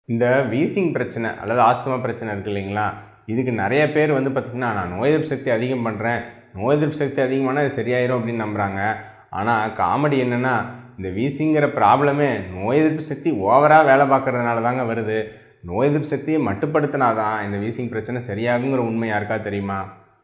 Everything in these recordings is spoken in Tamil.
இந்த வீசிங் பிரச்சனை அல்லது ஆஸ்துமா பிரச்சனை இருக்கு இல்லைங்களா இதுக்கு நிறைய பேர் வந்து பார்த்திங்கன்னா நான் நோய் எதிர்ப்பு சக்தி அதிகம் பண்ணுறேன் நோய் எதிர்ப்பு சக்தி அதிகமானால் இது சரியாயிரும் அப்படின்னு நம்புகிறாங்க ஆனால் காமெடி என்னென்னா இந்த வீசிங்கிற ப்ராப்ளமே நோய் எதிர்ப்பு சக்தி ஓவராக வேலை பார்க்கறதுனால தாங்க வருது நோய் எதிர்ப்பு சக்தியை மட்டுப்படுத்தினா தான் இந்த வீசிங் பிரச்சனை சரியாகுங்கிற உண்மை யாருக்கா தெரியுமா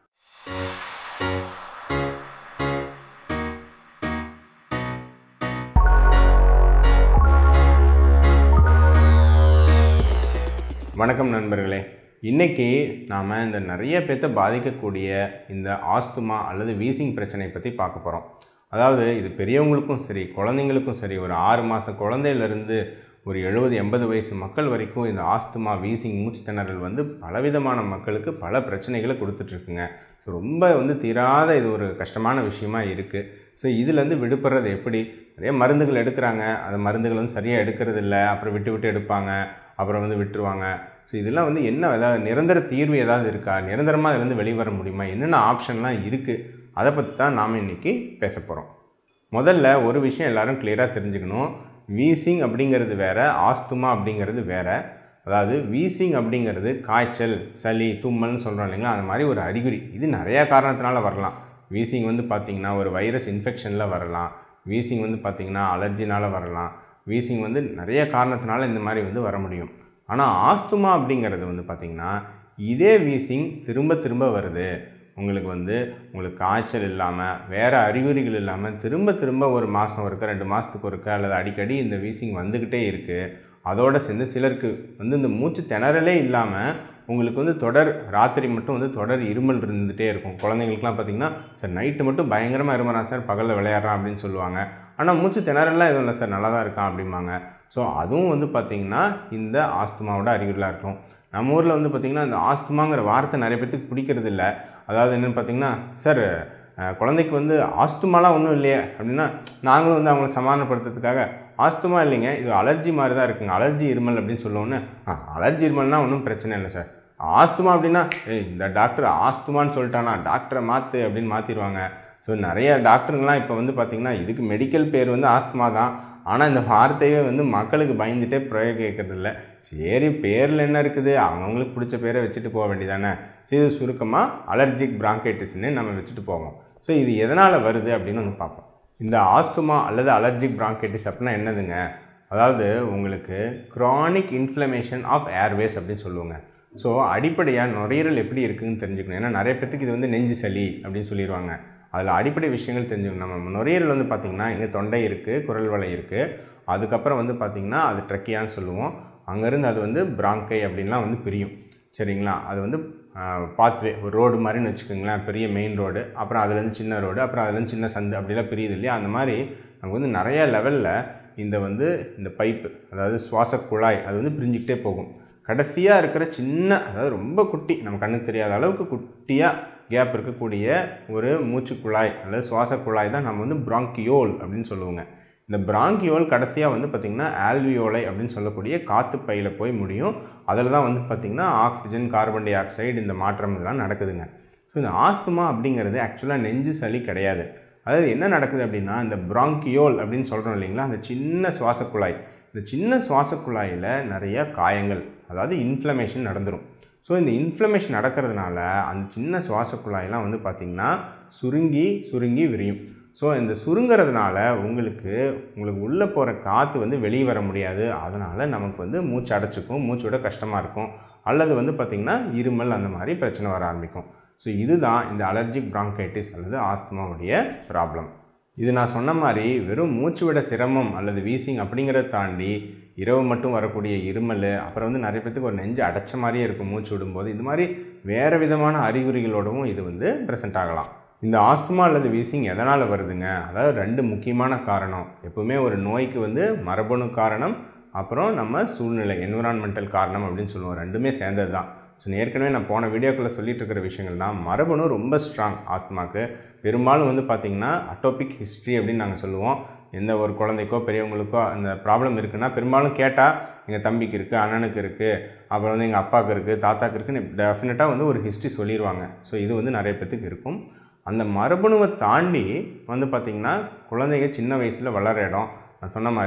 வணக்கம் நண்பர்களே இன்றைக்கி நாம் இந்த நிறைய பேர்த்த பாதிக்கக்கூடிய இந்த ஆஸ்துமா அல்லது வீசிங் பிரச்சனை பற்றி பார்க்க போகிறோம் அதாவது இது பெரியவங்களுக்கும் சரி குழந்தைங்களுக்கும் சரி ஒரு ஆறு மாத குழந்தையிலேருந்து ஒரு எழுபது எண்பது வயசு மக்கள் வரைக்கும் இந்த ஆஸ்துமா வீசிங் மூச்சு திணறல் வந்து பலவிதமான மக்களுக்கு பல பிரச்சனைகளை கொடுத்துட்ருக்குங்க ஸோ ரொம்ப வந்து தீராத இது ஒரு கஷ்டமான விஷயமா இருக்குது ஸோ இதுலேருந்து விடுபடுறது எப்படி நிறைய மருந்துகள் எடுக்கிறாங்க அந்த மருந்துகள் வந்து சரியாக எடுக்கிறது இல்லை அப்புறம் விட்டு விட்டு எடுப்பாங்க அப்புறம் வந்து விட்டுருவாங்க ஸோ இதெல்லாம் வந்து என்ன ஏதாவது நிரந்தர தீர்வு ஏதாவது இருக்கா நிரந்தரமாக இதுலேருந்து வெளிவர முடியுமா என்னென்ன ஆப்ஷன்லாம் இருக்குது அதை பற்றி தான் நாம் இன்றைக்கி பேச போகிறோம் முதல்ல ஒரு விஷயம் எல்லாரும் கிளியராக தெரிஞ்சுக்கணும் வீசிங் அப்படிங்கிறது வேற ஆஸ்துமா அப்படிங்கிறது வேற அதாவது வீசிங் அப்படிங்கிறது காய்ச்சல் சளி தும்மல்னு சொல்கிறோம் இல்லைங்களா அந்த மாதிரி ஒரு அறிகுறி இது நிறையா காரணத்தினால வரலாம் வீசிங் வந்து பார்த்திங்கன்னா ஒரு வைரஸ் இன்ஃபெக்ஷனில் வரலாம் வீசிங் வந்து பார்த்திங்கன்னா அலர்ஜினால் வரலாம் வீசிங் வந்து நிறைய காரணத்தினால இந்த மாதிரி வந்து வர முடியும் ஆனால் ஆஸ்துமா அப்படிங்கிறது வந்து பார்த்திங்கன்னா இதே வீசிங் திரும்ப திரும்ப வருது உங்களுக்கு வந்து உங்களுக்கு காய்ச்சல் இல்லாமல் வேறு அறிகுறிகள் இல்லாமல் திரும்ப திரும்ப ஒரு மாதம் ஒருக்க ரெண்டு மாதத்துக்கு ஒருக்க அல்லது அடிக்கடி இந்த வீசிங் வந்துக்கிட்டே இருக்குது அதோடு சேர்ந்து சிலருக்கு வந்து இந்த மூச்சு திணறலே இல்லாமல் உங்களுக்கு வந்து தொடர் ராத்திரி மட்டும் வந்து தொடர் இருமல் இருந்துகிட்டே இருக்கும் குழந்தைங்களுக்குலாம் பார்த்தீங்கன்னா சார் நைட்டு மட்டும் பயங்கரமாக இருமறான் சார் பகலில் விளையாடுறான் அப்படின்னு சொல்லுவாங்க ஆனால் மூச்சு திணறலாம் எதுவும் இல்லை சார் நல்லா தான் இருக்கான் அப்படிம்பாங்க ஸோ அதுவும் வந்து பார்த்திங்கன்னா இந்த ஆஸ்துமாவோட அறிகுறிலாம் இருக்கும் நம்ம ஊரில் வந்து பார்த்திங்கன்னா இந்த ஆஸ்துமாங்கிற வார்த்தை நிறைய பேத்துக்கு பிடிக்கிறது இல்லை அதாவது என்னென்னு பார்த்தீங்கன்னா சார் குழந்தைக்கு வந்து ஆஸ்துமாலாம் ஒன்றும் இல்லையே அப்படின்னா நாங்களும் வந்து அவங்கள சமாதானப்படுத்துறதுக்காக ஆஸ்துமா இல்லைங்க இது அலர்ஜி மாதிரி தான் இருக்குங்க அலர்ஜி இருமல் அப்படின்னு சொல்லுவோன்னு ஆ அலர்ஜி இருமல்னால் ஒன்றும் பிரச்சனை இல்லை சார் ஆஸ்துமா அப்படின்னா ஏய் இந்த டாக்டர் ஆஸ்துமான்னு சொல்லிட்டானா டாக்டரை மாற்று அப்படின்னு மாற்றிடுவாங்க ஸோ நிறைய டாக்டருங்களாம் இப்போ வந்து பார்த்திங்கன்னா இதுக்கு மெடிக்கல் பேர் வந்து ஆஸ்துமா தான் ஆனால் இந்த வார்த்தையே வந்து மக்களுக்கு பயந்துட்டே பிரயோகிக்கிறது இல்லை சரி பேரில் என்ன இருக்குது அவங்கவுங்களுக்கு பிடிச்ச பேரை வச்சுட்டு போக வேண்டியதானே சரி இது சுருக்கமாக அலர்ஜிக் பிராங்கைட்டிஸ்னு நம்ம வச்சுட்டு போவோம் ஸோ இது எதனால் வருது அப்படின்னு வந்து பார்ப்போம் இந்த ஆஸ்துமா அல்லது அலர்ஜிக் பிராங்கைட்டிஸ் அப்படின்னா என்னதுங்க அதாவது உங்களுக்கு க்ரானிக் இன்ஃப்ளமேஷன் ஆஃப் ஏர்வேஸ் அப்படின்னு சொல்லுவாங்க ஸோ அடிப்படையாக நுரையீரல் எப்படி இருக்குதுன்னு தெரிஞ்சுக்கணும் ஏன்னா நிறைய பேத்துக்கு இது வந்து நெஞ்சு சளி அப்படின்னு சொல்லிடுவாங்க அதில் அடிப்படை விஷயங்கள் தெரிஞ்சுக்கணும் நம்ம நுரையீரல் வந்து பார்த்திங்கன்னா இங்கே தொண்டை இருக்குது குரல் வலை இருக்குது அதுக்கப்புறம் வந்து பார்த்திங்கன்னா அது ட்ரக்கியான்னு சொல்லுவோம் அங்கேருந்து அது வந்து பிராங்கை அப்படின்லாம் வந்து பிரியும் சரிங்களா அது வந்து பாத்வே ஒரு ரோடு மாதிரின்னு வச்சுக்கோங்களேன் பெரிய மெயின் ரோடு அப்புறம் அதுலேருந்து சின்ன ரோடு அப்புறம் அதுலேருந்து சின்ன சந்து அப்படிலாம் பிரியுது இல்லையா அந்த மாதிரி நமக்கு வந்து நிறைய லெவலில் இந்த வந்து இந்த பைப்பு அதாவது சுவாச குழாய் அது வந்து பிரிஞ்சுக்கிட்டே போகும் கடைசியாக இருக்கிற சின்ன அதாவது ரொம்ப குட்டி நம்ம கண்ணுக்கு தெரியாத அளவுக்கு குட்டியாக கேப் இருக்கக்கூடிய ஒரு மூச்சு குழாய் அல்லது சுவாச குழாய் தான் நம்ம வந்து பிராங்கியோல் அப்படின்னு சொல்லுவோங்க இந்த பிராங்கியோல் கடைசியாக வந்து பார்த்திங்கன்னா ஆல்வியோலை அப்படின்னு சொல்லக்கூடிய காற்று பையில் போய் முடியும் அதில் தான் வந்து பார்த்திங்கன்னா ஆக்சிஜன் கார்பன் டை ஆக்சைடு இந்த மாற்றம் இதெல்லாம் நடக்குதுங்க ஸோ இந்த ஆஸ்துமா அப்படிங்கிறது ஆக்சுவலாக நெஞ்சு சளி கிடையாது அதாவது என்ன நடக்குது அப்படின்னா இந்த பிராங்கியோல் அப்படின்னு சொல்கிறோம் இல்லைங்களா அந்த சின்ன சுவாச குழாய் இந்த சின்ன சுவாச குழாயில் நிறைய காயங்கள் அதாவது இன்ஃப்ளமேஷன் நடந்துடும் ஸோ இந்த இன்ஃப்ளமேஷன் நடக்கிறதுனால அந்த சின்ன சுவாச குழாயெல்லாம் வந்து பார்த்திங்கன்னா சுருங்கி சுருங்கி விரியும் ஸோ இந்த சுருங்கிறதுனால உங்களுக்கு உங்களுக்கு உள்ளே போகிற காற்று வந்து வெளியே வர முடியாது அதனால் நமக்கு வந்து மூச்சு அடைச்சிக்கும் மூச்சு விட கஷ்டமாக இருக்கும் அல்லது வந்து பார்த்திங்கன்னா இருமல் அந்த மாதிரி பிரச்சனை வர ஆரம்பிக்கும் ஸோ இதுதான் இந்த அலர்ஜிக் பிராங்கைட்டிஸ் அல்லது ஆஸ்துமாவுடைய ப்ராப்ளம் இது நான் சொன்ன மாதிரி வெறும் மூச்சு விட சிரமம் அல்லது வீசிங் அப்படிங்கிறத தாண்டி இரவு மட்டும் வரக்கூடிய இருமல் அப்புறம் வந்து நிறைய பேத்துக்கு ஒரு நெஞ்சு அடைச்ச மாதிரியே இருக்கும் மூச்சு விடும்போது இது மாதிரி வேறு விதமான அறிகுறிகளோடவும் இது வந்து ப்ரெசென்ட் ஆகலாம் இந்த ஆஸ்துமா அல்லது வீசிங் எதனால் வருதுங்க அதாவது ரெண்டு முக்கியமான காரணம் எப்பவுமே ஒரு நோய்க்கு வந்து மரபணு காரணம் அப்புறம் நம்ம சூழ்நிலை என்விரான்மெண்டல் காரணம் அப்படின்னு சொல்லுவோம் ரெண்டுமே சேர்ந்தது தான் ஸோ ஏற்கனவே நான் போன வீடியோக்குள்ளே சொல்லிட்டு இருக்கிற விஷயங்கள் தான் மரபணு ரொம்ப ஸ்ட்ராங் ஆஸ்துமாக்கு பெரும்பாலும் வந்து பார்த்திங்கன்னா அட்டோபிக் ஹிஸ்ட்ரி அப்படின்னு நாங்கள் சொல்லுவோம் எந்த ஒரு குழந்தைக்கோ பெரியவங்களுக்கோ அந்த ப்ராப்ளம் இருக்குன்னா பெரும்பாலும் கேட்டால் எங்கள் தம்பிக்கு இருக்குது அண்ணனுக்கு இருக்குது அப்புறம் வந்து எங்கள் அப்பாவுக்கு இருக்குது தாத்தாக்கு இருக்குன்னு டெஃபினட்டாக வந்து ஒரு ஹிஸ்ட்ரி சொல்லிடுவாங்க ஸோ இது வந்து நிறைய பேத்துக்கு இருக்கும் அந்த மரபணுவை தாண்டி வந்து பார்த்திங்கன்னா குழந்தைங்க சின்ன வயசில் வளர இடம் நான் சொன்ன மாதிரி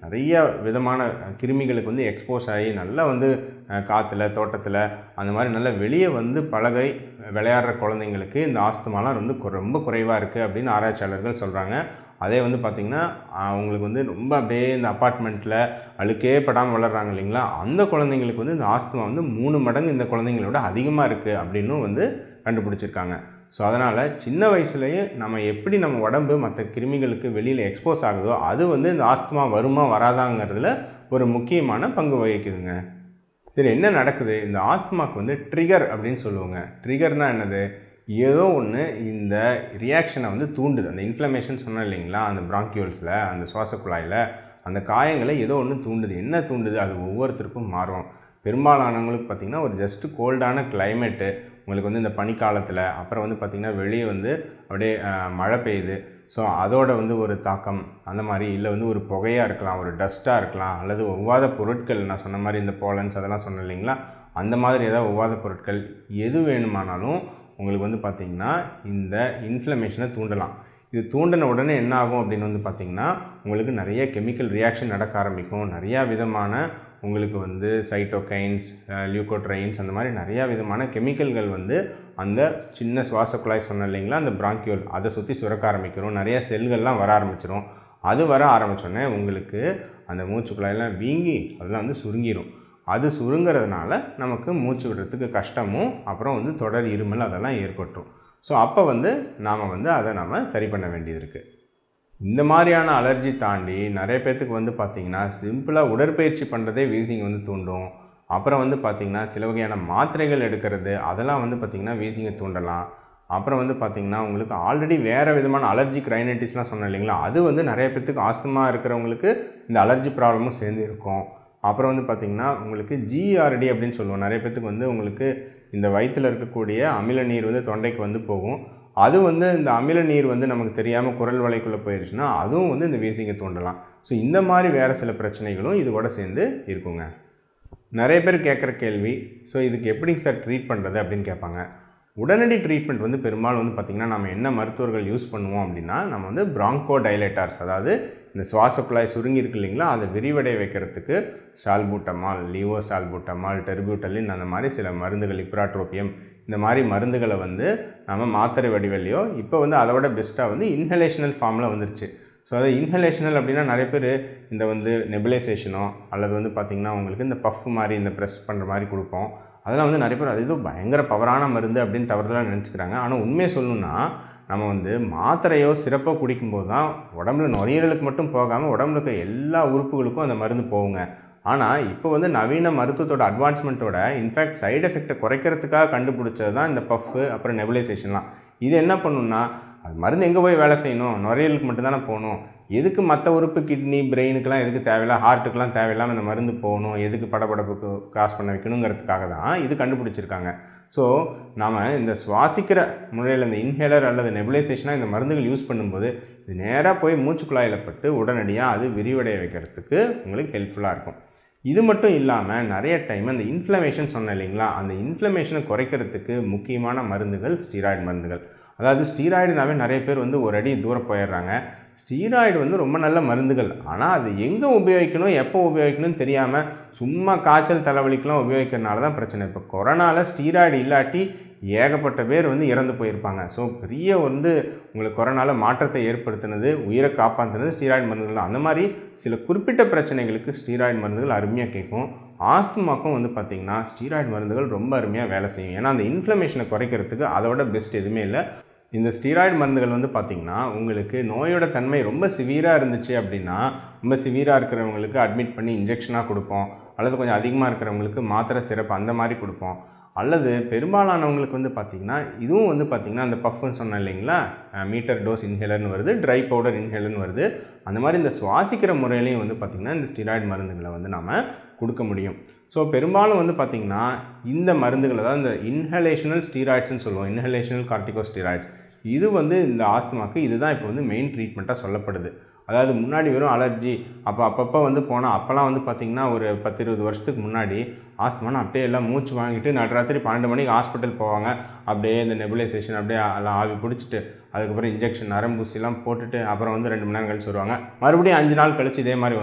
நிறைய விதமான கிருமிகளுக்கு வந்து எக்ஸ்போஸ் ஆகி நல்லா வந்து அஹ், காத்துல தோட்டத்தில் அந்த மாதிரி நல்லா வெளியே வந்து பழகை விளையாடுற குழந்தைங்களுக்கு இந்த ஆஸ்துமாலாம் வந்து கு- ரொம்ப குறைவாக இருக்குது அப்படின்னு ஆராய்ச்சியாளர்கள் சொல்கிறாங்க அதே வந்து பார்த்திங்கன்னா அவங்களுக்கு வந்து ரொம்ப அப்படியே இந்த அப்பார்ட்மெண்ட்டில் அழுக்கே படாமல் வளர்கிறாங்க இல்லைங்களா அந்த குழந்தைங்களுக்கு வந்து இந்த ஆஸ்துமா வந்து மூணு மடங்கு இந்த குழந்தைங்களோட அதிகமாக இருக்குது அப்படின்னும் வந்து கண்டுபிடிச்சிருக்காங்க ஸோ அதனால் சின்ன வயசுலேயே நம்ம எப்படி நம்ம உடம்பு மற்ற கிருமிகளுக்கு வெளியில் எக்ஸ்போஸ் ஆகுதோ அது வந்து இந்த ஆஸ்துமா வருமா வராதாங்கிறதுல ஒரு முக்கியமான பங்கு வகிக்குதுங்க சரி என்ன நடக்குது இந்த ஆஸ்துமாக்கு வந்து ட்ரிகர் அப்படின்னு சொல்லுவாங்க ட்ரிகர்னா என்னது ஏதோ ஒன்று இந்த ரியாக்ஷனை வந்து தூண்டுது அந்த இன்ஃப்ளமேஷன் சொன்னேன் இல்லைங்களா அந்த பிராங்கியூல்ஸில் அந்த சுவாச குழாயில் அந்த காயங்களை ஏதோ ஒன்று தூண்டுது என்ன தூண்டுது அது ஒவ்வொருத்தருக்கும் மாறும் பெரும்பாலானவங்களுக்கு பார்த்திங்கன்னா ஒரு ஜஸ்ட் கோல்டான கிளைமேட்டு உங்களுக்கு வந்து இந்த பனிக்காலத்தில் அப்புறம் வந்து பார்த்திங்கன்னா வெளியே வந்து அப்படியே அஹ், மழை பெய்யுது ஸோ அதோட வந்து ஒரு தாக்கம் அந்த மாதிரி இல்லை வந்து ஒரு புகையாக இருக்கலாம் ஒரு டஸ்ட்டாக இருக்கலாம் அல்லது ஒவ்வாத பொருட்கள் நான் சொன்ன மாதிரி இந்த போலன்ஸ் அதெல்லாம் சொன்னேன் இல்லைங்களா அந்த மாதிரி ஏதாவது ஒவ்வாத பொருட்கள் எது வேணுமானாலும் உங்களுக்கு வந்து பார்த்திங்கன்னா இந்த இன்ஃப்ளமேஷனை தூண்டலாம் இது தூண்டின உடனே என்ன ஆகும் அப்படின்னு வந்து பார்த்திங்கன்னா உங்களுக்கு நிறைய கெமிக்கல் ரியாக்ஷன் நடக்க ஆரம்பிக்கும் நிறையா விதமான உங்களுக்கு வந்து சைட்டோகைன்ஸ் லியூகோட்ரைன்ஸ் அந்த மாதிரி நிறையா விதமான கெமிக்கல்கள் வந்து அந்த சின்ன சுவாச குழாய் சொன்னேன் இல்லைங்களா அந்த பிராங்கியோல் அதை சுற்றி சுரக்க ஆரம்பிக்கிறோம் நிறைய செல்கள்லாம் வர ஆரம்பிச்சிரும் அது வர ஆரம்பிச்சோடனே உங்களுக்கு அந்த மூச்சு குழாயெல்லாம் வீங்கி அதெல்லாம் வந்து சுருங்கிரும் அது சுருங்கிறதுனால நமக்கு மூச்சு விடுறதுக்கு கஷ்டமும் அப்புறம் வந்து தொடர் இருமல் அதெல்லாம் ஏற்பட்டுரும் ஸோ அப்போ வந்து நாம் வந்து அதை நம்ம சரி பண்ண வேண்டியது இருக்குது இந்த மாதிரியான அலர்ஜி தாண்டி நிறைய பேர்த்துக்கு வந்து பார்த்திங்கன்னா சிம்பிளாக உடற்பயிற்சி பண்ணுறதே வீசிங் வந்து தூண்டும் அப்புறம் வந்து பார்த்திங்கன்னா சில வகையான மாத்திரைகள் எடுக்கிறது அதெல்லாம் வந்து பார்த்திங்கன்னா வீசிங்கை தூண்டலாம் அப்புறம் வந்து பார்த்திங்கன்னா உங்களுக்கு ஆல்ரெடி வேறு விதமான அலர்ஜிக் ரைனைட்டிஸ்லாம் சொன்னேன் இல்லைங்களா அது வந்து நிறைய பேர்த்துக்கு ஆஸ்துமா இருக்கிறவங்களுக்கு இந்த அலர்ஜி ப்ராப்ளமும் சேர்ந்து இருக்கும் அப்புறம் வந்து பார்த்திங்கன்னா உங்களுக்கு ஜிஆர்டி அப்படின்னு சொல்லுவோம் நிறைய பேர்த்துக்கு வந்து உங்களுக்கு இந்த வயிற்றில் இருக்கக்கூடிய அமில நீர் வந்து தொண்டைக்கு வந்து போகும் அது வந்து இந்த அமில நீர் வந்து நமக்கு தெரியாமல் குரல் வலைக்குள்ளே போயிடுச்சுன்னா அதுவும் வந்து இந்த வீசிங்கை தூண்டலாம் ஸோ இந்த மாதிரி வேறு சில பிரச்சனைகளும் இது கூட சேர்ந்து இருக்குங்க நிறைய பேர் கேட்குற கேள்வி ஸோ இதுக்கு எப்படிங்க சார் ட்ரீட் பண்ணுறது அப்படின்னு கேட்பாங்க உடனடி ட்ரீட்மெண்ட் வந்து பெரும்பாலும் வந்து பார்த்திங்கன்னா நம்ம என்ன மருத்துவர்கள் யூஸ் பண்ணுவோம் அப்படின்னா நம்ம வந்து பிராங்கோ டைலேட்டர்ஸ் அதாவது இந்த சுவாச குழாய் சுருங்கி இருக்கு இல்லைங்களா அதை விரிவடை வைக்கிறதுக்கு சால்பூட்டமால் லிவோ சால்பூட்டமால் டெர்பியூட்டலின் அந்த மாதிரி சில மருந்துகள் இப்ராட்ரோபியம் இந்த மாதிரி மருந்துகளை வந்து நம்ம மாத்திரை வடிவிலையோ இப்போ வந்து அதை விட பெஸ்ட்டாக வந்து இன்ஹலேஷனல் ஃபார்மில் வந்துருச்சு ஸோ அது இன்ஹலேஷனல் அப்படின்னா நிறைய பேர் இந்த வந்து நெபுலைசேஷனோ அல்லது வந்து பார்த்திங்கன்னா உங்களுக்கு இந்த பஃப் மாதிரி இந்த ப்ரெஸ் பண்ணுற மாதிரி கொடுப்போம் அதெல்லாம் வந்து நிறைய பேர் அது ஏதோ பயங்கர பவரான மருந்து அப்படின்னு தவறுதலாக நினச்சிக்கிறாங்க ஆனால் உண்மையை சொல்லணும்னா நம்ம வந்து மாத்திரையோ சிறப்போ குடிக்கும்போது தான் உடம்புல நுரையீரலுக்கு மட்டும் போகாமல் உடம்புல இருக்க எல்லா உறுப்புகளுக்கும் அந்த மருந்து போகுங்க ஆனால் இப்போ வந்து நவீன மருத்துவத்தோட அட்வான்ஸ்மெண்ட்டோட இன்ஃபேக்ட் சைடு எஃபெக்டை குறைக்கிறதுக்காக கண்டுபிடிச்சது தான் இந்த பஃப்பு அப்புறம் நெபுலைசேஷன்லாம் இது என்ன பண்ணுன்னா அது மருந்து எங்கே போய் வேலை செய்யணும் நுரையீரலுக்கு மட்டும்தானே போகணும் எதுக்கு மற்ற உறுப்பு கிட்னி பிரெயினுக்கெலாம் எதுக்கு தேவையில்ல ஹார்ட்டுக்கெலாம் தேவையில்லாமல் இந்த மருந்து போகணும் எதுக்கு படபடப்புக்கு காசு பண்ண வைக்கணுங்கிறதுக்காக தான் இது கண்டுபிடிச்சிருக்காங்க ஸோ நாம் இந்த சுவாசிக்கிற முறையில் இந்த இன்ஹேலர் அல்லது நெபுலைசேஷனாக இந்த மருந்துகள் யூஸ் பண்ணும்போது இது நேராக போய் மூச்சு குழாயில் பட்டு உடனடியாக அது விரிவடைய வைக்கிறதுக்கு உங்களுக்கு ஹெல்ப்ஃபுல்லாக இருக்கும் இது மட்டும் இல்லாமல் நிறைய டைம் அந்த இன்ஃப்ளமேஷன் சொன்னேன் இல்லைங்களா அந்த இன்ஃப்ளமேஷனை குறைக்கிறதுக்கு முக்கியமான மருந்துகள் ஸ்டீராய்டு மருந்துகள் அதாவது ஸ்டீராய்டுனாவே நிறைய பேர் வந்து ஒரு அடி தூரம் போயிடுறாங்க ஸ்டீராய்டு வந்து ரொம்ப நல்ல மருந்துகள் ஆனால் அது எங்கே உபயோகிக்கணும் எப்போ உபயோகிக்கணும்னு தெரியாமல் சும்மா காய்ச்சல் தலைவலிக்கெலாம் உபயோகிக்கிறனால தான் பிரச்சனை இப்போ கொரோனாவில் ஸ்டீராய்டு இல்லாட்டி ஏகப்பட்ட பேர் வந்து இறந்து போயிருப்பாங்க ஸோ பெரிய வந்து உங்களுக்கு கொரோனாவில் மாற்றத்தை ஏற்படுத்தினது உயிரை காப்பாற்றினது ஸ்டீராய்டு மருந்துகள் தான் அந்த மாதிரி சில குறிப்பிட்ட பிரச்சனைகளுக்கு ஸ்டீராய்டு மருந்துகள் அருமையாக கேட்கும் ஆஸ்துமாக்கும் வந்து பார்த்திங்கன்னா ஸ்டீராய்டு மருந்துகள் ரொம்ப அருமையாக வேலை செய்யும் ஏன்னா அந்த இன்ஃப்ளமேஷனை குறைக்கிறதுக்கு அதோட பெஸ்ட் எதுவுமே இல்லை இந்த ஸ்டீராய்டு மருந்துகள் வந்து பார்த்திங்கன்னா உங்களுக்கு நோயோட தன்மை ரொம்ப சிவியராக இருந்துச்சு அப்படின்னா ரொம்ப சிவியராக இருக்கிறவங்களுக்கு அட்மிட் பண்ணி இன்ஜெக்ஷனாக கொடுப்போம் அல்லது கொஞ்சம் அதிகமாக இருக்கிறவங்களுக்கு மாத்திரை சிறப்பு அந்த மாதிரி கொடுப்போம் அல்லது பெரும்பாலானவங்களுக்கு வந்து பார்த்திங்கன்னா இதுவும் வந்து பார்த்திங்கன்னா அந்த பஃப்னு சொன்னேன் இல்லைங்களா மீட்டர் டோஸ் இன்ஹேலர்னு வருது ட்ரை பவுடர் இன்ஹேலர்னு வருது அந்த மாதிரி இந்த சுவாசிக்கிற முறையிலையும் வந்து பார்த்திங்கன்னா இந்த ஸ்டீராய்டு மருந்துகளை வந்து நம்ம கொடுக்க முடியும் ஸோ பெரும்பாலும் வந்து பார்த்திங்கன்னா இந்த மருந்துகள் அதாவது இந்த இன்ஹலேஷனல் ஸ்டீராய்ட்ஸ்னு சொல்லுவோம் இன்ஹலேஷனல் கார்டிகோ ஸ்டீராய்ட்ஸ் இது வந்து இந்த ஆஸ்துமாக்கு இதுதான் இப்போ வந்து மெயின் ட்ரீட்மெண்ட்டாக சொல்லப்படுது அதாவது முன்னாடி வெறும் அலர்ஜி அப்போ அப்பப்போ வந்து போனால் அப்போல்லாம் வந்து பார்த்திங்கன்னா ஒரு பத்து இருபது வருஷத்துக்கு முன்னாடி ஆஸ்துமானா அப்படியே எல்லாம் மூச்சு வாங்கிட்டு நடுராத்திரி பன்னெண்டு மணிக்கு ஹாஸ்பிட்டல் போவாங்க அப்படியே இந்த நெபுலைசேஷன் அப்படியே எல்லாம் ஆவி பிடிச்சிட்டு அதுக்கப்புறம் இன்ஜெக்ஷன் நரம்பூசிலாம் போட்டுட்டு அப்புறம் வந்து ரெண்டு மணி நேரம் கழிச்சு வருவாங்க மறுபடியும் அஞ்சு நாள் கழிச்சு இதே மாதிரி வரும்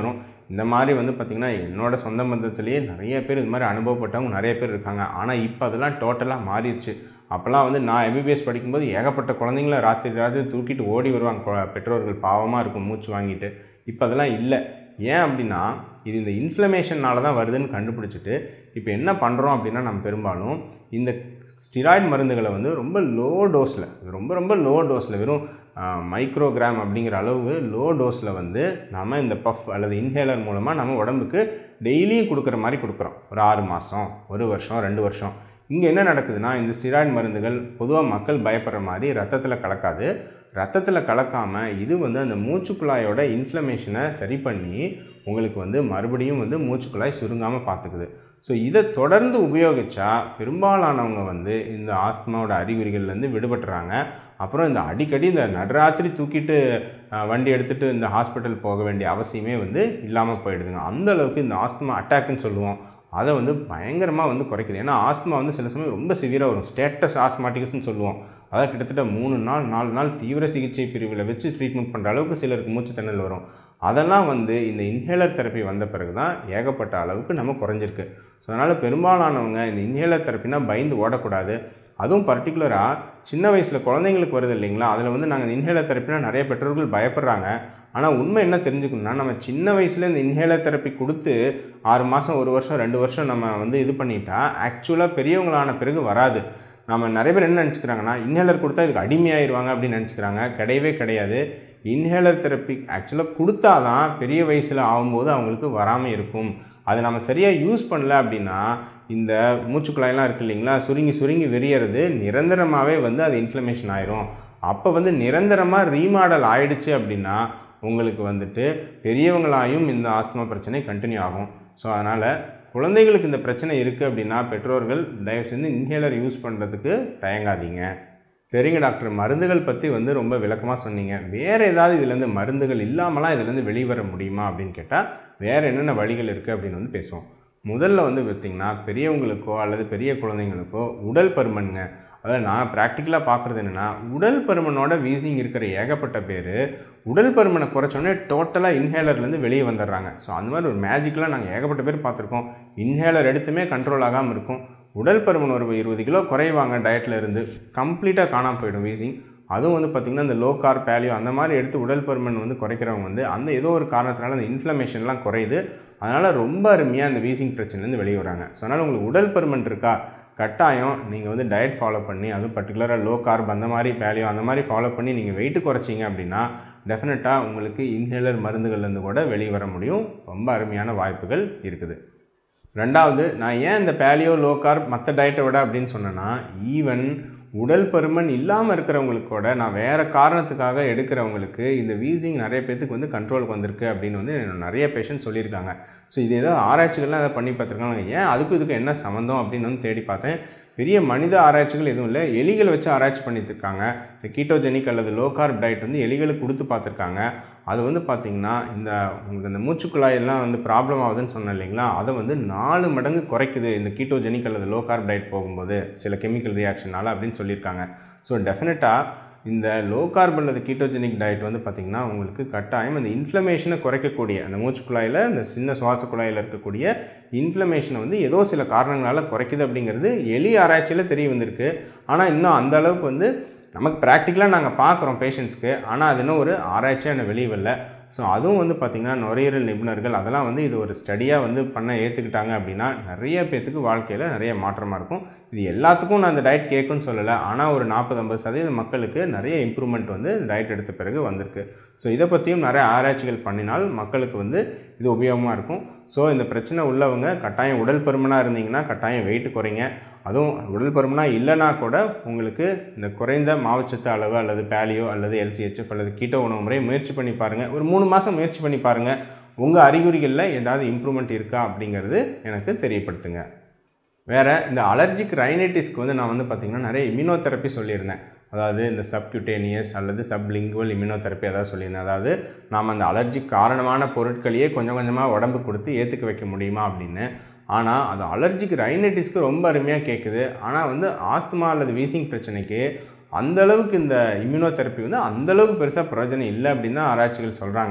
இந்த மாதிரி வந்து பார்த்திங்கன்னா என்னோட சொந்த பந்தத்துலேயே நிறைய பேர் இது மாதிரி அனுபவப்பட்டவங்க நிறைய பேர் இருக்காங்க ஆனால் இப்போ அதெல்லாம் டோட்டலாக மாறிடுச்சு அப்போல்லாம் வந்து நான் எம்பிபிஎஸ் படிக்கும்போது ஏகப்பட்ட குழந்தைங்கள ராத்திரி ராத்திரி தூக்கிட்டு ஓடி வருவாங்க கொ- பெற்றோர்கள் பாவமாக இருக்கும் மூச்சு வாங்கிட்டு இப்போ அதெல்லாம் இல்லை ஏன் அப்படின்னா இது இந்த இன்ஃப்ளமேஷனால தான் வருதுன்னு கண்டுபிடிச்சிட்டு இப்போ என்ன பண்ணுறோம் அப்படின்னா நம்ம பெரும்பாலும் இந்த ஸ்டிராய்டு மருந்துகளை வந்து ரொம்ப லோ டோஸில் ரொம்ப ரொம்ப லோ டோஸில் வெறும் மைக்ரோகிராம் அப்படிங்கிற அளவு லோ டோஸில் வந்து நம்ம இந்த பஃப் அல்லது இன்ஹேலர் மூலமாக நம்ம உடம்புக்கு டெய்லியும் கொடுக்குற மாதிரி கொடுக்குறோம் ஒரு ஆறு மாதம் ஒரு வருஷம் ரெண்டு வருஷம் இங்கே என்ன நடக்குதுன்னா இந்த ஸ்டிராய்டு மருந்துகள் பொதுவாக மக்கள் பயப்படுற மாதிரி ரத்தத்தில் கலக்காது ரத்தத்தில் கலக்காமல் இது வந்து அந்த மூச்சுக்குழாயோட இன்ஃப்ளமேஷனை சரி பண்ணி உங்களுக்கு வந்து மறுபடியும் வந்து மூச்சுக்குழாய் சுருங்காமல் பார்த்துக்குது ஸோ இதை தொடர்ந்து உபயோகித்தா பெரும்பாலானவங்க வந்து இந்த ஆஸ்துமாவோட அறிகுறிகள்லேருந்து விடுபட்டுறாங்க அப்புறம் இந்த அடிக்கடி இந்த நடுராத்திரி தூக்கிட்டு அஹ், வண்டி எடுத்துகிட்டு இந்த ஹாஸ்பிட்டல் போக வேண்டிய அவசியமே வந்து இல்லாமல் போயிடுதுங்க அந்த அளவுக்கு இந்த ஆஸ்துமா அட்டாக்னு சொல்லுவோம் அதை வந்து பயங்கரமாக வந்து குறைக்குது ஏன்னா ஆஸ்துமா வந்து சில சமயம் ரொம்ப சிவியராக வரும் ஸ்டேட்டஸ் ஆஸ்மாட்டிக்ஸ்னு சொல்லுவோம் அதாவது கிட்டத்தட்ட மூணு நாள் நாலு நாள் தீவிர சிகிச்சை பிரிவில் வச்சு ட்ரீட்மெண்ட் பண்ணுற அளவுக்கு சிலருக்கு மூச்சு திணறல் வரும் அதெல்லாம் வந்து இந்த இன்ஹேலர் தெரப்பி வந்த பிறகு தான் ஏகப்பட்ட அளவுக்கு நம்ம குறைஞ்சிருக்கு ஸோ அதனால் பெரும்பாலானவங்க இந்த இன்ஹேலர் தெரப்பினா பயந்து ஓடக்கூடாது அதுவும் பர்டிகுலராக சின்ன வயசில் குழந்தைங்களுக்கு வருது இல்லைங்களா அதில் வந்து நாங்கள் இன்ஹேலர் தெரப்பினா நிறைய பெற்றோர்கள் பயப்படுறாங்க ஆனால் உண்மை என்ன தெரிஞ்சுக்கணும்னா நம்ம சின்ன வயசில் இந்த இன்ஹேலர் தெரப்பி கொடுத்து ஆறு மாதம் ஒரு வருஷம் ரெண்டு வருஷம் நம்ம வந்து இது பண்ணிட்டா ஆக்சுவலாக பெரியவங்களான பிறகு வராது நம்ம நிறைய பேர் என்ன நினச்சிக்கிறாங்கன்னா இன்ஹேலர் கொடுத்தா இதுக்கு அடிமையாயிருவாங்க அப்படின்னு நினச்சிக்கிறாங்க கிடையவே கிடையாது இன்ஹேலர் தெரப்பி ஆக்சுவலாக கொடுத்தா தான் பெரிய வயசில் ஆகும்போது அவங்களுக்கு வராமல் இருக்கும் அதை நம்ம சரியாக யூஸ் பண்ணல அப்படின்னா இந்த மூச்சுக்குழாயெல்லாம் இருக்கு இல்லைங்களா சுருங்கி சுருங்கி விரியறது நிரந்தரமாகவே வந்து அது இன்ஃப்ளமேஷன் ஆயிரும் அப்போ வந்து நிரந்தரமாக ரீமாடல் ஆயிடுச்சு அப்படின்னா உங்களுக்கு வந்துட்டு பெரியவங்களாயும் இந்த ஆஸ்துமா பிரச்சனை கண்டினியூ ஆகும் ஸோ அதனால் குழந்தைகளுக்கு இந்த பிரச்சனை இருக்குது அப்படின்னா பெற்றோர்கள் தயவு செஞ்சு இன்ஹேலர் யூஸ் பண்ணுறதுக்கு தயங்காதீங்க சரிங்க டாக்டர் மருந்துகள் பற்றி வந்து ரொம்ப விளக்கமாக சொன்னீங்க வேறு ஏதாவது இதுலேருந்து மருந்துகள் இல்லாமலாம் இதுலேருந்து வெளிவர முடியுமா அப்படின்னு கேட்டால் வேறு என்னென்ன வழிகள் இருக்குது அப்படின்னு வந்து பேசுவோம் முதல்ல வந்து பார்த்திங்கன்னா பெரியவங்களுக்கோ அல்லது பெரிய குழந்தைங்களுக்கோ உடல் பருமனுங்க அதாவது நான் ப்ராக்டிக்கலாக பார்க்குறது என்னென்னா உடல் பருமனோட வீசிங் இருக்கிற ஏகப்பட்ட பேர் உடல் பருமனை குறைச்சோடனே டோட்டலாக இன்ஹேலர்லேருந்து வெளியே வந்துடுறாங்க ஸோ அந்த மாதிரி ஒரு மேஜிக்கெலாம் நாங்கள் ஏகப்பட்ட பேர் பார்த்துருக்கோம் இன்ஹேலர் எடுத்துமே கண்ட்ரோல் ஆகாமல் இருக்கும் உடல் பருமன் ஒரு இருபது கிலோ குறைவாங்க டயட்டில் இருந்து கம்ப்ளீட்டாக காணாமல் போயிடும் வீசிங் அதுவும் வந்து பார்த்திங்கன்னா இந்த லோ கார் பேலியோ அந்த மாதிரி எடுத்து உடல் பருமன் வந்து குறைக்கிறவங்க வந்து அந்த ஏதோ ஒரு காரணத்தினால அந்த இன்ஃப்ளமேஷன்லாம் குறையுது அதனால் ரொம்ப அருமையாக அந்த வீசிங் பிரச்சனைலேருந்து வெளியே வராங்க ஸோ அதனால் உங்களுக்கு உடல் பருமன் இருக்கா கட்டாயம் நீங்கள் வந்து டயட் ஃபாலோ பண்ணி அதுவும் பர்டிகுலராக லோ கார்ப் அந்த மாதிரி பேலியோ அந்த மாதிரி ஃபாலோ பண்ணி நீங்கள் வெயிட் குறைச்சிங்க அப்படின்னா டெஃபினட்டாக உங்களுக்கு இன்ஹேலர் மருந்துகள்லேருந்து கூட வெளியே வர முடியும் ரொம்ப அருமையான வாய்ப்புகள் இருக்குது ரெண்டாவது நான் ஏன் இந்த பேலியோ லோ கார்ப் மற்ற டயட்டை விட அப்படின்னு சொன்னேன்னா ஈவன் உடல் பருமன் இல்லாமல் இருக்கிறவங்களுக்கு கூட நான் வேறு காரணத்துக்காக எடுக்கிறவங்களுக்கு இந்த வீசிங் நிறைய பேர்த்துக்கு வந்து கண்ட்ரோலுக்கு வந்திருக்கு அப்படின்னு வந்து எனக்கு நிறைய பேஷண்ட் சொல்லியிருக்காங்க ஸோ இது ஏதோ ஆராய்ச்சிகள்லாம் அதை பண்ணி பார்த்துருக்காங்க ஏன் அதுக்கும் இதுக்கும் என்ன சம்மந்தம் அப்படின்னு வந்து தேடி பார்த்தேன் பெரிய மனித ஆராய்ச்சிகள் எதுவும் இல்லை எலிகளை வச்சு ஆராய்ச்சி பண்ணிட்டு இருக்காங்க இந்த கீட்டோஜெனிக் அல்லது லோ கார்ப் டயட் வந்து எலிகளுக்கு கொடுத்து பார்த்துருக்காங்க அது வந்து பார்த்திங்கன்னா இந்த உங்களுக்கு இந்த மூச்சுக்குழாயெல்லாம் வந்து ப்ராப்ளம் ஆகுதுன்னு சொன்னேன் இல்லைங்களா அதை வந்து நாலு மடங்கு குறைக்குது இந்த கீட்டோஜெனிக் அல்லது லோ கார்ப் டயட் போகும்போது சில கெமிக்கல் ரியாக்ஷனால் அப்படின்னு சொல்லியிருக்காங்க ஸோ டெஃபினட்டாக இந்த லோ கார்ப் அல்லது கீட்டோஜெனிக் டயட் வந்து பார்த்திங்கன்னா உங்களுக்கு கட்டாயம் அந்த இன்ஃப்ளமேஷனை குறைக்கக்கூடிய அந்த மூச்சுக்குழாயில் இந்த சின்ன சுவாச குழாயில் இருக்கக்கூடிய இன்ஃப்ளமேஷனை வந்து ஏதோ சில காரணங்களால் குறைக்குது அப்படிங்கிறது எலி ஆராய்ச்சியில் தெரிய வந்திருக்கு ஆனால் இன்னும் அந்த அளவுக்கு வந்து நமக்கு ப்ராக்டிக்கலாக நாங்கள் பார்க்குறோம் பேஷண்ட்ஸ்க்கு ஆனால் அது இன்னும் ஒரு ஆராய்ச்சியாக என்ன வெளியே வரல ஸோ அதுவும் வந்து பார்த்திங்கன்னா நுரையீரல் நிபுணர்கள் அதெல்லாம் வந்து இது ஒரு ஸ்டடியாக வந்து பண்ண ஏற்றுக்கிட்டாங்க அப்படின்னா நிறைய பேர்த்துக்கு வாழ்க்கையில் நிறைய மாற்றமாக இருக்கும் இது எல்லாத்துக்கும் நான் அந்த டயட் கேட்குன்னு சொல்லலை ஆனால் ஒரு நாற்பது ஐம்பது சதவீத மக்களுக்கு நிறைய இம்ப்ரூவ்மெண்ட் வந்து டயட் எடுத்த பிறகு வந்திருக்கு ஸோ இதை பற்றியும் நிறைய ஆராய்ச்சிகள் பண்ணினால் மக்களுக்கு வந்து இது உபயோகமாக இருக்கும் ஸோ இந்த பிரச்சனை உள்ளவங்க கட்டாயம் உடல் பருமனாக இருந்தீங்கன்னா கட்டாயம் வெயிட் குறைங்க அதுவும் உடல் பருமனாக இல்லைனா கூட உங்களுக்கு இந்த குறைந்த மாவுச்சத்து அளவு அல்லது பேலியோ அல்லது எல்சிஹெச்எஃப் அல்லது கீட்டோ உணவு முறை முயற்சி பண்ணி பாருங்கள் ஒரு மூணு மாதம் முயற்சி பண்ணி பாருங்கள் உங்கள் அறிகுறிகளில் ஏதாவது இம்ப்ரூவ்மெண்ட் இருக்கா அப்படிங்கிறது எனக்கு தெரியப்படுத்துங்க வேறு இந்த அலர்ஜிக் ரைனைட்டிஸ்க்கு வந்து நான் வந்து பார்த்திங்கன்னா நிறைய இம்யூனோதெரப்பி சொல்லியிருந்தேன் அதாவது இந்த சப்குட்டேனியஸ் அல்லது சப்லிங்குவல் இம்யூனோதெரப்பி அதாவது சொல்லியிருந்தேன் அதாவது நாம் அந்த அலர்ஜிக் காரணமான பொருட்களையே கொஞ்சம் கொஞ்சமாக உடம்பு கொடுத்து ஏற்றுக்க வைக்க முடியுமா அப்படின்னு ஆனால் அது அலர்ஜிக் ரைனைட்டிஸ்க்கு ரொம்ப அருமையாக கேட்குது ஆனால் வந்து ஆஸ்துமா அல்லது வீசிங் பிரச்சனைக்கு அந்த அளவுக்கு இந்த இம்யூனோதெரப்பி வந்து அந்த அளவுக்கு பெருசாக பிரயோஜனம் இல்லை அப்படின்னு தான் ஆராய்ச்சிகள் சொல்கிறாங்க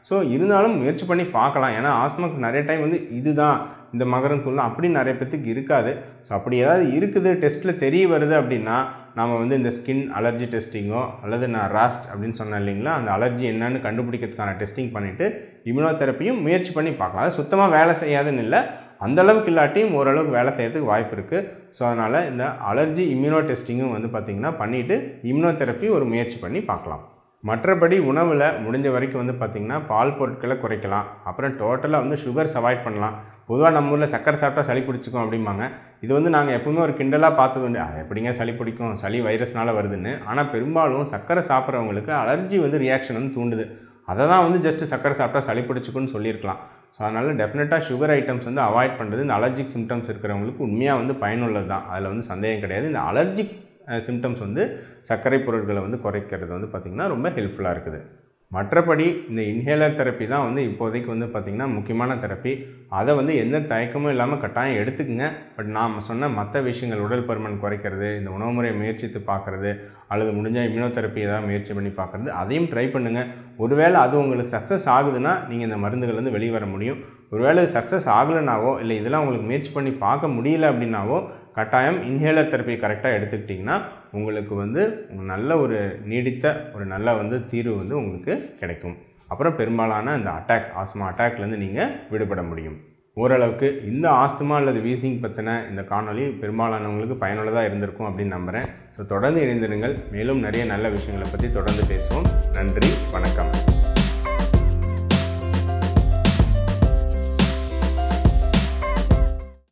ஸோ இருந்தாலும் முயற்சி பண்ணி பார்க்கலாம் ஏன்னா ஆஸ்மாக்கு நிறைய டைம் வந்து இதுதான் இந்த மகரம் தூள் அப்படி நிறைய பேத்துக்கு இருக்காது ஸோ அப்படி ஏதாவது இருக்குது டெஸ்ட்டில் தெரிய வருது அப்படின்னா நம்ம வந்து இந்த ஸ்கின் அலர்ஜி டெஸ்டிங்கோ அல்லது நான் ராஸ்ட் அப்படின்னு சொன்னேன் இல்லைங்களா அந்த அலர்ஜி என்னன்னு கண்டுபிடிக்கிறதுக்கான டெஸ்டிங் பண்ணிவிட்டு இம்யூனோதெரப்பியும் முயற்சி பண்ணி பார்க்கலாம் அது சுத்தமாக வேலை செய்யாதுன்னு இல்லை அந்த அளவுக்கு இல்லாட்டியும் ஓரளவுக்கு வேலை செய்யறதுக்கு வாய்ப்பு இருக்குது ஸோ அதனால் இந்த அலர்ஜி இம்யூனோ டெஸ்டிங்கும் வந்து பார்த்திங்கன்னா பண்ணிவிட்டு இம்யூனோதெரப்பி ஒரு முயற்சி பண்ணி பார்க்கலாம் மற்றபடி உணவில் முடிஞ்ச வரைக்கும் வந்து பார்த்திங்கன்னா பால் பொருட்களை குறைக்கலாம் அப்புறம் டோட்டலாக வந்து சுகர்ஸ் அவாய்ட் பண்ணலாம் பொதுவாக நம்ம ஊரில் சக்கரை சாப்பிட்டா சளி பிடிச்சிக்கும் அப்படிம்பாங்க இது வந்து நாங்கள் எப்பவுமே ஒரு கிண்டலாக பார்த்தது உண்டு அது எப்படிங்க சளி பிடிக்கும் சளி வைரஸ்னால வருதுன்னு ஆனால் பெரும்பாலும் சக்கரை சாப்பிட்றவங்களுக்கு அலர்ஜி வந்து ரியாக்ஷன் வந்து தூண்டுது அதை தான் வந்து ஜஸ்ட் சக்கரை சாப்பிட்டா சளி பிடிச்சிக்குன்னு சொல்லியிருக்கலாம் ஸோ அதனால் டெஃபினட்டாக சுகர் ஐட்டம்ஸ் வந்து அவாய்ட் பண்ணுறது இந்த அலர்ஜிக் சிம்டம்ஸ் இருக்கிறவங்களுக்கு உண்மையாக வந்து பயனுள்ளது தான் அதில் வந்து சந்தேகம் கிடையாது இந்த அலர்ஜிக் சிம்டம்ஸ் வந்து சர்க்கரை பொருட்களை வந்து குறைக்கிறது வந்து பார்த்திங்கன்னா ரொம்ப ஹெல்ப்ஃபுல்லாக இருக்குது மற்றபடி இந்த இன்ஹேலர் தெரப்பி தான் வந்து இப்போதைக்கு வந்து பார்த்திங்கன்னா முக்கியமான தெரப்பி அதை வந்து எந்த தயக்கமும் இல்லாமல் கட்டாயம் எடுத்துக்கங்க பட் நாம் சொன்ன மற்ற விஷயங்கள் உடல் பருமன் குறைக்கிறது இந்த உணவு முறையை முயற்சித்து பார்க்குறது அல்லது முடிஞ்சால் இம்யூனோதெரப்பி ஏதாவது முயற்சி பண்ணி பார்க்குறது அதையும் ட்ரை பண்ணுங்கள் ஒருவேளை அது உங்களுக்கு சக்ஸஸ் ஆகுதுன்னா நீங்கள் இந்த மருந்துகள் வந்து வெளியே வர முடியும் ஒருவேளை சக்ஸஸ் ஆகலைனாவோ இல்லை இதெல்லாம் உங்களுக்கு முயற்சி பண்ணி பார்க்க முடியல அப்படின்னாவோ கட்டாயம் இன்ஹேலர் தெரப்பி கரெக்டாக எடுத்துக்கிட்டிங்கன்னா உங்களுக்கு வந்து நல்ல ஒரு நீடித்த ஒரு நல்ல வந்து தீர்வு வந்து உங்களுக்கு கிடைக்கும் அப்புறம் பெரும்பாலான இந்த அட்டாக் ஆஸ்மா அட்டாக்லேருந்து நீங்கள் விடுபட முடியும் ஓரளவுக்கு இந்த ஆஸ்துமா அல்லது வீசிங் பற்றின இந்த காணொளி பெரும்பாலானவங்களுக்கு பயனுள்ளதாக இருந்திருக்கும் அப்படின்னு நம்புகிறேன் ஸோ தொடர்ந்து இணைந்திருங்கள் மேலும் நிறைய நல்ல விஷயங்களை பற்றி தொடர்ந்து பேசுவோம் நன்றி வணக்கம்